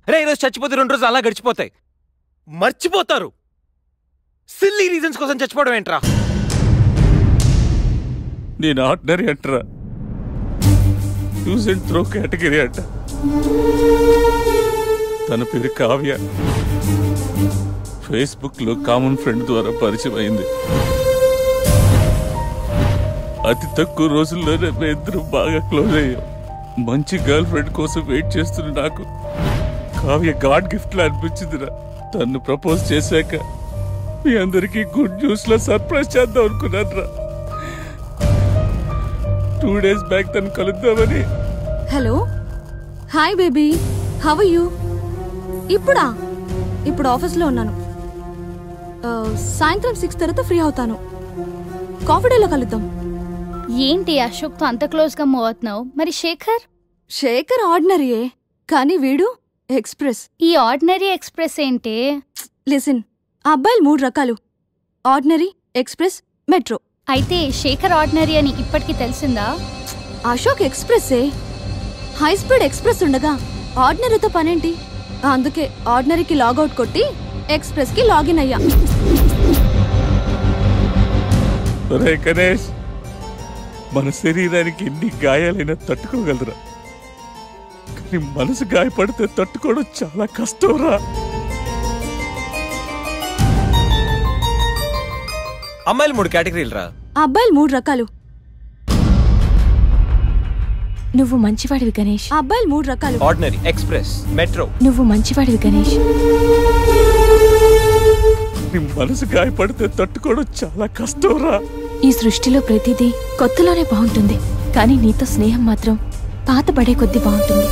రే ఈరోజు చచ్చిపోతే రెండు రోజులు అలా గడిచిపోతాయి మర్చిపోతారు సిల్లీ రీజన్స్ కోసం చచ్చిపోవడం ఏంట్రా నేను ఆర్డినరీ అంటరా యూజ్ అండ్ త్రో కేటగిరీ అంట తన పేరు కావ్య ఫేస్బుక్ లో కామన్ ఫ్రెండ్ ద్వారా పరిచయం అయింది అతి తక్కువ రోజుల్లోనే మేము ఇద్దరు బాగా క్లోజ్ అయ్యాం మంచి గర్ల్ ఫ్రెండ్ కోసం వెయిట్ చేస్తున్న నాకు కావ్య గాడ్ గిఫ్ట్ లా అనిపించిందిరా తను ప్రపోజ్ చేశాక మీ అందరికీ గుడ్ న్యూస్ లో సర్ప్రైజ్ చేద్దాం అనుకున్నాను రా టూ డేస్ బ్యాక్ తను కలుద్దామని hello hi baby how you ఇప్పుడా ఇప్పుడు ఆఫీస్లో ఉన్నాను ఆ, సాయంత్రం సిక్స్ తర్వాత ఫ్రీ అవుతాను కాఫీ డేలో కలుద్దాం ఏంటి అశోక్తో అంత క్లోజ్ గా మూవ్ అవుతున్నావు మరి శేఖర్ శేఖర్ ఆర్డినరీయే కానీ వీడు ఎక్స్ప్రెస్ ఈ ఆర్డినరీ ఎక్స్ప్రెస్ ఏంటి లిసన్ ఆ అబ్బాయిలు మూడు రకాలు ఆర్డినరీ ఎక్స్ప్రెస్ మెట్రో అయితే శేఖర్ ఆర్డినరీ అని ఇప్పటికి తెలిసిందా అశోక్ ఎక్స్ప్రెస్సే హై స్పీడ్ ఎక్స్ప్రెస్ ఉండగా ఆర్డినరీతో పనేంటి అందుకే ఆర్డినరీకి లాగౌట్ కొట్టి ఎక్స్ప్రెస్కి లాగిన్ అయ్యా రే గణేష్ మన శరీరానికి ఎన్ని గాయాలైనా తట్టుకోగలరా కానీ మనసు గాయపడితే తట్టుకోవడం చాలా కష్టం రా అమ్మాయిలు మూడు కేటగిరీలు రా ఆ అబ్బాయిలు మూడు రకాలు నువ్వు మంచివాడివి గణేష్ ఆ అబ్బాయిలు మూడు రకాలు ఆర్డినరీ ఎక్స్ప్రెస్ మెట్రో నువ్వు మంచివాడివి గణేష్ నీ మనసు గాయపడితే తట్టుకోవడం చాలా కష్టం రా ఈ సృష్టిలో ప్రతిదీ కొత్తలోనే బాగుంటుంది కానీ నీతో స్నేహం మాత్రం పాతబడే కొద్దీ బాగుంటుంది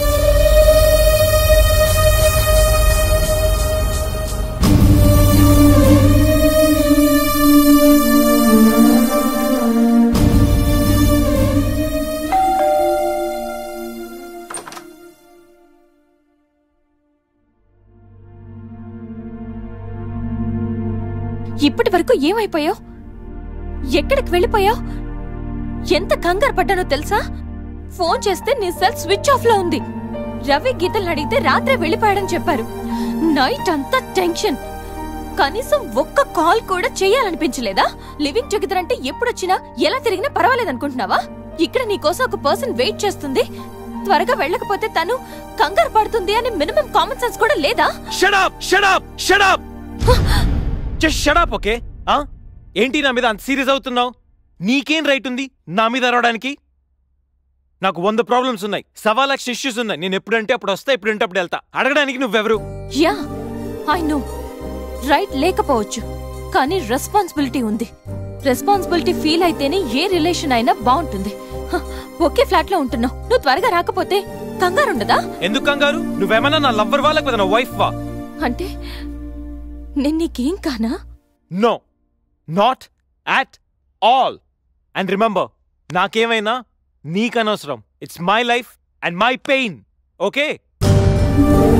ఇప్పటి వరకు ఏమైపోయావు ఎక్కడికి వెళ్ళిపోయావు ఎంత కంగారు పడ్డానో తెలుసా ఫోన్ చేస్తే నీ సెల్ స్విచ్ ఆఫ్ లో ఉంది రవి గీతలు అడిగితే రాత్రే వెళ్ళిపోయాడని చెప్పారు నైట్ అంతా టెన్షన్ కనీసం ఒక్క కాల్ కూడా చేయాలనిపించలేదా లివింగ్ టుగెదర్ అంటే ఎప్పుడొచ్చినా ఎలా తిరిగినా పర్వాలేదనుకుంటున్నావా ఇక్కడ నీ కోసం ఒక పర్సన్ వెయిట్ చేస్తుంది త్వరగా వెళ్ళకపోతే తను కంగారు పడుతుంది అని మినిమం కామన్ సెన్స్ కూడా లేదా shut up shut up shut up just shut up okay ఆ ఏంటి నా మీద అంత సీరియస్ అవుతున్నావు నీకేం రైట్ ఉంది నా మీద అరవడానికి నాకు వంద ప్రాబ్లమ్స్ ఉన్నాయి సవా లక్ష ఇష్యూస్ ఉన్నాయి నేను ఎప్పుడంటే అప్పుడు వస్తా ఎప్పుడంటే అప్పుడు వెళ్తా అడగడానికి నువ్వెవరు యా ఐ నో రైట్ లేకపోవచ్చు కానీ రెస్పాన్సిబిలిటీ ఉంది రెస్పాన్సిబిలిటీ ఫీల్ అయితేనే ఏ రిలేషన్ అయినా బాగుంటుంది హ, ఒకే ఫ్లాట్ లో ఉంటున్నావు నువ్వు త్వరగా రాకపోతే కంగారుండదా ఎందుకు కంగారు నువ్వేమన్నా నా లవ్వర్ వాళ్ళకి కదా నా వైఫ్ వా అంటే నేను నీకేం కానా no not at all and remember నాకేమైనా నీకనవసరం it's my life and my pain okay